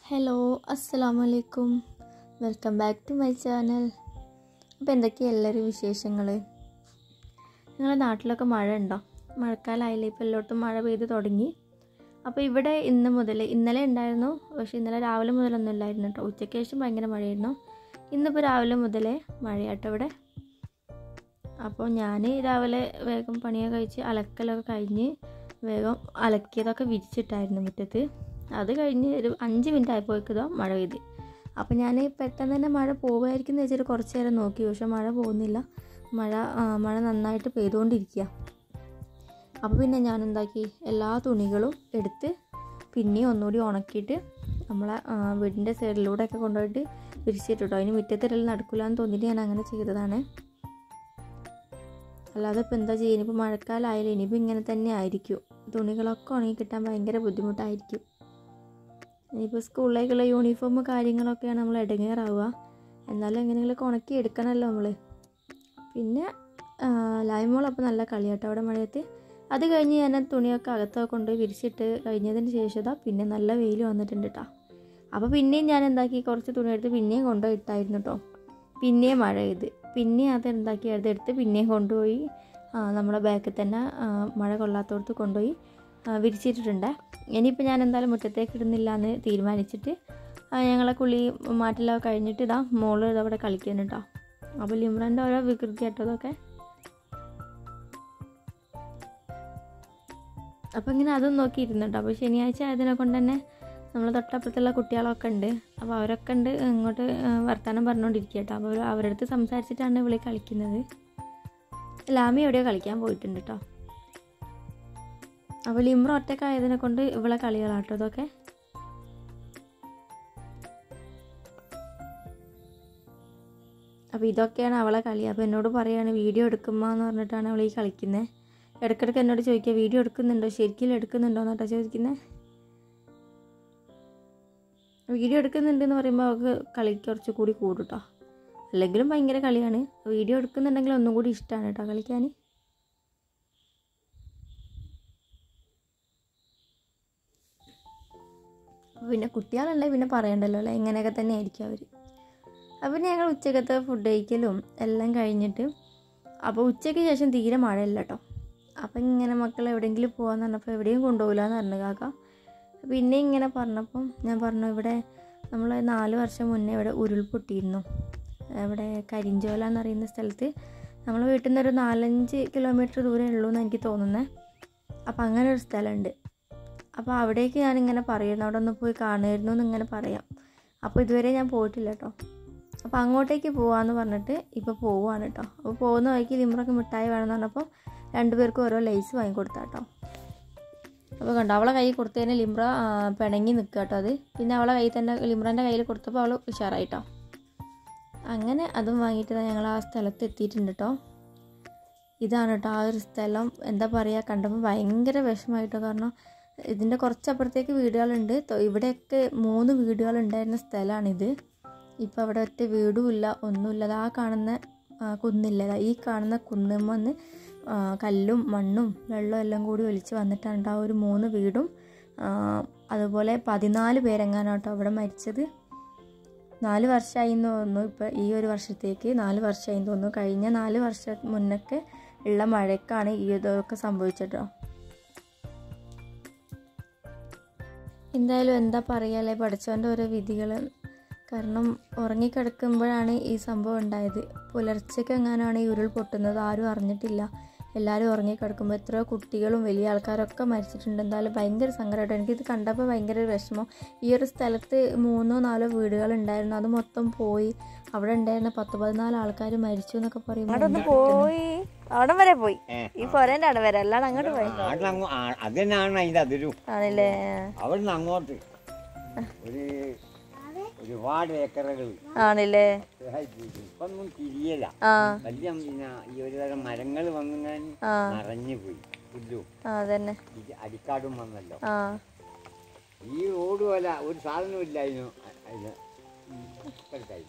hello അസ്സലാമു അലൈക്കും welcome back to my channel അപ്പോൾ എന്തൊക്കെയാണ് എല്ലാവരും വിശേഷങ്ങൾ നിങ്ങളുടെ നാട്ടിലൊക്കെ മഴ ഉണ്ടോ മഴക്കാലമായില്ലേ ഇപ്പോൾ എല്ലായിടത്തും മഴ പെയ്ത് തുടങ്ങി അപ്പോൾ ഇവിടെ ഇന്ന് മുതൽ ഇന്നലെ ഉണ്ടായിരുന്നു പക്ഷേ ഇന്നലെ രാവിലെ മുതലൊന്നും ഇല്ലായിരുന്നു കേട്ടോ ഉച്ചയ്ക്ക് ശേഷം ഭയങ്കര മഴയായിരുന്നു ഇന്നിപ്പോൾ രാവിലെ മുതലേ മഴയാട്ടോ ഇവിടെ അപ്പോൾ ഞാൻ രാവിലെ വേഗം പണിയൊക്കെ കഴിച്ച് അലക്കലൊക്കെ കഴിഞ്ഞ് വേഗം അലക്കിയതൊക്കെ വിരിച്ചിട്ടായിരുന്നു മുറ്റത്ത് അത് കഴിഞ്ഞ് ഒരു അഞ്ച് മിനിറ്റ് ആയപ്പോഴേക്കിതോ മഴ പെയ്ത് അപ്പോൾ ഞാൻ പെട്ടെന്ന് തന്നെ മഴ പോകുമായിരിക്കും എന്ന് വെച്ചിട്ട് കുറച്ച് നേരം നോക്കി പക്ഷെ മഴ പോകുന്നില്ല മഴ ആ, മഴ നന്നായിട്ട് പെയ്തുകൊണ്ടിരിക്കുക അപ്പോൾ പിന്നെ ഞാൻ എന്താക്കി എല്ലാ തുണികളും എടുത്ത് പിന്നെയും ഒന്നുകൂടി ഉണക്കിയിട്ട് നമ്മളെ ആ, വീടിൻ്റെ സൈഡിലൂടെയൊക്കെ കൊണ്ടുപോയിട്ട് വിരിച്ചിട്ടോ അതിന് മുറ്റത്തിടൽ നടക്കില്ല എന്ന് തോന്നിയിട്ട് ഞാൻ അങ്ങനെ ചെയ്തതാണ് അല്ലാതെ ഇപ്പോൾ എന്താ ചെയ്യുക ഇനിയിപ്പോൾ മഴക്കാലമായാലും ഇനിയിപ്പോൾ ഇങ്ങനെ തന്നെ ആയിരിക്കും തുണികളൊക്കെ ഉണങ്ങി കിട്ടാൻ ഭയങ്കര ബുദ്ധിമുട്ടായിരിക്കും ഇനിയിപ്പോൾ സ്കൂളിലേക്കുള്ള യൂണിഫോം കാര്യങ്ങളൊക്കെയാണ് നമ്മൾ ഇടങ്ങേറാവുക എന്നാലും എങ്ങനെയെങ്കിലുമൊക്കെ ഉണക്കി എടുക്കണമല്ലോ നമ്മൾ പിന്നെ ലായ്മോൾ അപ്പോൾ നല്ല കളിയാട്ടോ അവിടെ മഴയത്ത് അത് കഴിഞ്ഞ് ഞാൻ ആ തുണിയൊക്കെ അകത്തൊക്കെ കൊണ്ടുപോയി വിരിച്ചിട്ട് കഴിഞ്ഞതിന് ശേഷം ഇതാ പിന്നെ നല്ല വെയിൽ വന്നിട്ടുണ്ട് കേട്ടോ അപ്പോൾ പിന്നെയും ഞാൻ എന്താക്കി കുറച്ച് തുണി എടുത്ത് പിന്നെയും കൊണ്ടുപോയി ഇട്ടായിരുന്നു കേട്ടോ പിന്നെയും മഴ പെയ്ത് പിന്നെയും അത് എന്താക്കി അതെടുത്ത് പിന്നെയും കൊണ്ടുപോയി ആ, നമ്മുടെ ബാക്കിൽ തന്നെ ആ, മഴ കൊള്ളാത്തോടത്ത് കൊണ്ടുപോയി ആ, വിരിച്ചിട്ടിട്ടുണ്ട് ഇനിയിപ്പോൾ ഞാൻ എന്തായാലും മുറ്റത്തേക്ക് ഇടുന്നില്ല എന്ന് തീരുമാനിച്ചിട്ട് ആ, ഞങ്ങളെ കുളി മാറ്റലൊക്കെ കഴിഞ്ഞിട്ട് ഇതാ മോള് ഇതവിടെ കളിക്കുന്നു കേട്ടോ അപ്പോൾ ലിമ്രൻ്റെ ഓരോ വികൃതി കേട്ടോ ഇതൊക്കെ അപ്പോൾ ഇങ്ങനെ അതും നോക്കിയിരുന്നു കേട്ടോ അപ്പോൾ ശനിയാഴ്ച ആയതിനെ കൊണ്ട് തന്നെ നമ്മൾ തൊട്ടപ്പുറത്തുള്ള കുട്ടികളൊക്കെ ഉണ്ട് അപ്പോൾ അവരൊക്കെ ഉണ്ട് ഇങ്ങോട്ട് ആ, വർത്തമാനം പറഞ്ഞുകൊണ്ടിരിക്കുക കേട്ടോ അപ്പോൾ അവരുടെ അടുത്ത് സംസാരിച്ചിട്ടാണ് ഇവളി കളിക്കുന്നത് ലാമി എവിടെയോ കളിക്കാൻ പോയിട്ടുണ്ട് കേട്ടോ അപ്പോൾ ലിമ്ര ഒറ്റക്കായതിനെ കൊണ്ട് ഇവളെ കളികളാട്ടോ ഇതൊക്കെ അപ്പോൾ ഇതൊക്കെയാണ് അവളെ കളി അപ്പോൾ എന്നോട് പറയാണ് വീഡിയോ എടുക്കുമ്പോൾ എന്ന് പറഞ്ഞിട്ടാണ് അവൾ ഈ കളിക്കുന്നത് ഇടയ്ക്കിടയ്ക്ക് എന്നോട് ചോദിക്കുക വീഡിയോ എടുക്കുന്നുണ്ടോ ശരിക്കും എടുക്കുന്നുണ്ടോ എന്നിട്ടാ ചോദിക്കുന്നത് വീഡിയോ എടുക്കുന്നുണ്ടെന്ന് പറയുമ്പോൾ അവൾക്ക് കളി കുറച്ച് കൂടി കൂടും കേട്ടോ അല്ലെങ്കിലും ഭയങ്കര കളിയാണ് വീഡിയോ എടുക്കുന്നുണ്ടെങ്കിൽ ഒന്നും കൂടി ഇഷ്ടമാണ് കേട്ടോ കളിക്കാൻ അപ്പോൾ പിന്നെ കുട്ടികളുണ്ടെങ്കിൽ പിന്നെ പറയണ്ടല്ലോ അല്ലേ ഇങ്ങനെയൊക്കെ തന്നെ ആയിരിക്കും അവർ അപ്പോൾ പിന്നെ ഞങ്ങൾ ഉച്ചക്കത്തെ ഫുഡ് കഴിക്കലും എല്ലാം കഴിഞ്ഞിട്ട് അപ്പോൾ ഉച്ചയ്ക്ക് ശേഷം തീരെ മഴയില്ല കേട്ടോ അപ്പം ഇങ്ങനെ മക്കൾ എവിടെയെങ്കിലും പോകാന്ന് പറഞ്ഞപ്പോൾ എവിടെയും കൊണ്ടുപോകില്ല എന്ന് പറഞ്ഞു കാക്ക പിന്നെ ഇങ്ങനെ പറഞ്ഞപ്പം ഞാൻ പറഞ്ഞു ഇവിടെ നമ്മൾ നാല് വർഷം മുന്നേ ഇവിടെ ഉരുൾപൊട്ടിയിരുന്നു ഇവിടെ കരിഞ്ചോല എന്ന് പറയുന്ന സ്ഥലത്ത് നമ്മൾ വീട്ടിൽ നിന്ന് ഒരു നാലഞ്ച് കിലോമീറ്റർ ദൂരമേ ഉള്ളൂ എന്ന് എനിക്ക് തോന്നുന്നത് അപ്പം അങ്ങനെ ഒരു സ്ഥലമുണ്ട് അപ്പോൾ അവിടേക്ക് ഞാനിങ്ങനെ പറയുന്നു അവിടെ ഒന്ന് പോയി കാണുമായിരുന്നു എന്ന് ഇങ്ങനെ പറയാം അപ്പോൾ ഇതുവരെ ഞാൻ പോയിട്ടില്ല കേട്ടോ അപ്പോൾ അങ്ങോട്ടേക്ക് പോവാന്ന് പറഞ്ഞിട്ട് ഇപ്പോൾ പോവുകയാണ് കേട്ടോ അപ്പോൾ പോകുന്ന വഴിക്ക് ലിമ്രക്ക് മിഠായി വേണമെന്ന് പറഞ്ഞപ്പോൾ രണ്ടുപേർക്കും ഓരോ ലൈസ് വാങ്ങിക്കൊടുത്താ കേട്ടോ അപ്പോൾ കണ്ടോ അവളെ കൈ കൊടുത്തതിന് ലിമ്ര ആ, പിണങ്ങി നിൽക്കുക കേട്ടോ അത് പിന്നെ അവളെ കൈ തന്നെ ലിമ്രൻ്റെ കയ്യിൽ കൊടുത്തപ്പോൾ അവൾ ഉഷാറായിട്ടോ അങ്ങനെ അതും വാങ്ങിയിട്ട് ദാ ഞങ്ങൾ ആ സ്ഥലത്ത് എത്തിയിട്ടുണ്ട് കേട്ടോ ഇതാണ് കേട്ടോ ആ ഒരു സ്ഥലം എന്താ പറയുക കണ്ടപ്പോൾ ഭയങ്കര വിഷമമായിട്ടോ കാരണം ഇതിൻ്റെ കുറച്ചപ്പുറത്തേക്ക് വീടുകളുണ്ട് തൊ- ഇവിടെയൊക്കെ മൂന്ന് വീടുകൾ ഉണ്ടായിരുന്ന സ്ഥലമാണിത് ഇപ്പോൾ അവിടെ ഒറ്റ വീടും ഇല്ല ഒന്നുമില്ല ദാ ആ കാണുന്ന ആ, കുന്നില്ല ദാ ഈ കാണുന്ന കുന്നുമെന്ന് കല്ലും മണ്ണും വെള്ളവും എല്ലാം കൂടി ഒലിച്ച് വന്നിട്ടാണ് ട്ടോ ആ ഒരു മൂന്ന് വീടും ആ, അതുപോലെ പതിനാല് പേരെങ്ങാനാണ് കേട്ടോ അവിടെ മരിച്ചത് നാല് വർഷമായി എന്ന് തോന്നുന്നു ഇപ്പോൾ ഈ ഒരു വർഷത്തേക്ക് നാല് വർഷമായി എന്ന് തോന്നുന്നു കഴിഞ്ഞ നാല് വർഷം മുന്നൊക്കെ ഉള്ള മഴക്കാണ് ഈ ഇതൊക്കെ സംഭവിച്ചത് ട്ടോ എന്തായാലും എന്താ പറയാല്ലേ പഠിച്ചവൻ്റെ ഓരോ വിധികൾ കാരണം ഉറങ്ങിക്കിടക്കുമ്പോഴാണ് ഈ സംഭവം ഉണ്ടായത് പുലർച്ചയ്ക്ക് എങ്ങാനാണ് ഈ ഉരുൾ പൊട്ടുന്നത് ആരും അറിഞ്ഞിട്ടില്ല എല്ലാവരും ഉറങ്ങിക്കിടക്കുമ്പോൾ എത്രയോ കുട്ടികളും വലിയ ആൾക്കാരൊക്കെ മരിച്ചിട്ടുണ്ട് എന്തായാലും ഭയങ്കര സങ്കടമായിട്ട് എനിക്കിത് കണ്ടപ്പോൾ ഭയങ്കര വിഷമം ഈ ഒരു സ്ഥലത്ത് മൂന്നോ നാലോ വീടുകൾ ഉണ്ടായിരുന്നു അത് മൊത്തം പോയി അവിടെ ഉണ്ടായിരുന്ന പത്ത് പതിനാല് ആൾക്കാർ മരിച്ചു എന്നൊക്കെ പറയുമ്പോൾ അങ്ങോട്ടൊന്ന് പോയി അവിടെ വരെ പോയി ഈ പൊരേന്റെ അവിടെ വരെ അല്ലാണ്ട് അങ്ങോട്ട് പോയി നാട്ടിൽ അങ്ങോ അത് തന്നെയാണ് അതിന്റെ അതിരും ആണല്ലേ അവിടുന്ന് അങ്ങോട്ട് ഒരു ഒരുപാട് ഏക്കറുകൾ ആണല്ലേ ഇപ്പൊന്നും തിരിയല ആ വലിയ പിന്നെ ഈ ഒരു തരം മരങ്ങൾ വന്നിങ്ങനെ ആ നിറഞ്ഞു പോയി പുല്ലും ആ അതന്നെ ഇത് അടിക്കാടും വന്നല്ലോ ആ ഈ റോഡ് പോലെ ഒരു സാധനവും ഇല്ലായിരുന്നു അതിന് ഇപ്പോഴത്തായിരുന്നു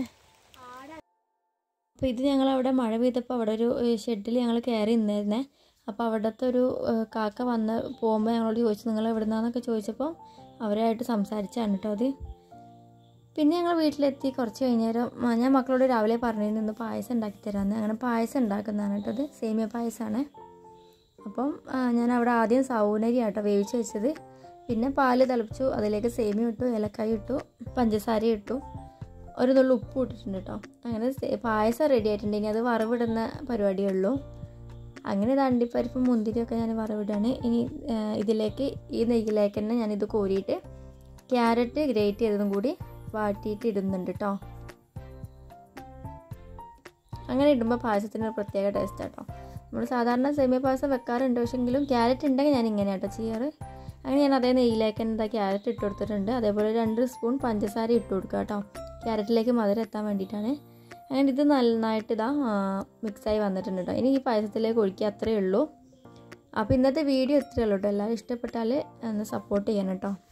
അപ്പോൾ ഇത് ഞങ്ങൾ അവിടെ മഴ പെയ്തപ്പോൾ അവിടെ ഒരു ഷെഡിൽ ഞങ്ങൾ കയറി നിന്നായിരുന്നേ അപ്പോൾ അവിടുത്തെ ഒരു ഏഹ്, കാക്ക വന്ന് പോകുമ്പോൾ ഞങ്ങളോട് ചോദിച്ചു നിങ്ങൾ എവിടെ നിന്നാന്നൊക്കെ ചോദിച്ചപ്പോൾ അവരായിട്ട് സംസാരിച്ചാണ് കേട്ടോ അത് പിന്നെ ഞങ്ങൾ വീട്ടിലെത്തി കുറച്ച് കഴിഞ്ഞേരം ആ, ഞാൻ മക്കളോട് രാവിലെ പറഞ്ഞിരുന്നു ഇന്ന് പായസം ഉണ്ടാക്കി തരാമെന്ന് അങ്ങനെ പായസം ഉണ്ടാക്കുന്നതാണ് കേട്ടോ അത് സേമിയ പായസമാണ് അപ്പം ആ, ഞാൻ അവിടെ ആദ്യം സൗനരി ആട്ടോ വേവിച്ച് വെച്ചത് പിന്നെ പാല് തിളപ്പിച്ചു അതിലേക്ക് സേമിയ ഇട്ടു ഏലക്കായ ഇട്ടു പഞ്ചസാര ഇട്ടു ഒരു നുള്ളു ഉപ്പ് ഇട്ടിട്ടുണ്ട് കേട്ടോ അങ്ങനെ സേ- പായസം റെഡി ആയിട്ടുണ്ട് ഇനി അത് വറവിടുന്ന പരിപാടിയേ ഉള്ളൂ അങ്ങനെ ഇത് അണ്ടിപ്പരിപ്പും മുന്തിരിയൊക്കെ ഞാൻ വറവിടാണ് ഇനി ആ, ഇതിലേക്ക് ഈ നെയ്യിലേക്ക് തന്നെ ഞാനിത് കോരിയിട്ട് ക്യാരറ്റ് ഗ്രേറ്റ് ചെയ്തതും കൂടി വാട്ടിയിട്ട് ഇടുന്നുണ്ട് കേട്ടോ അങ്ങനെ ഇടുമ്പോൾ പായസത്തിന് ഒരു പ്രത്യേക ടേസ്റ്റ് കേട്ടോ നമ്മൾ സാധാരണ സേമിയ പായസം വെക്കാറുണ്ട് പക്ഷെങ്കിലും ക്യാരറ്റ് ഉണ്ടെങ്കിൽ ഞാൻ ഇങ്ങനെ കേട്ടോ ചെയ്യാറ് അങ്ങനെ ഞാൻ അതേ നെയ്യിലേക്ക് എന്താ ക്യാരറ്റ് ഇട്ട് കൊടുത്തിട്ടുണ്ട് അതേപോലെ രണ്ട് സ്പൂൺ പഞ്ചസാര ഇട്ട് കൊടുക്കുക കേട്ടോ ക്യാരറ്റിലേക്ക് മധുരം എത്താൻ വേണ്ടിയിട്ടാണ് അങ്ങനെ ഇത് നന്നായിട്ട് ഇതാ മിക്സായി വന്നിട്ടുണ്ട് കേട്ടോ ഇനി ഈ പായസത്തിലേക്ക് ഒഴിക്കുക അത്രയേ ഉള്ളൂ അപ്പോൾ ഇന്നത്തെ വീഡിയോ ഇത്രയേ ഉള്ളൂ കേട്ടോ എല്ലാവരും ഇഷ്ടപ്പെട്ടാൽ ഒന്ന് സപ്പോർട്ട് ചെയ്യണം കേട്ടോ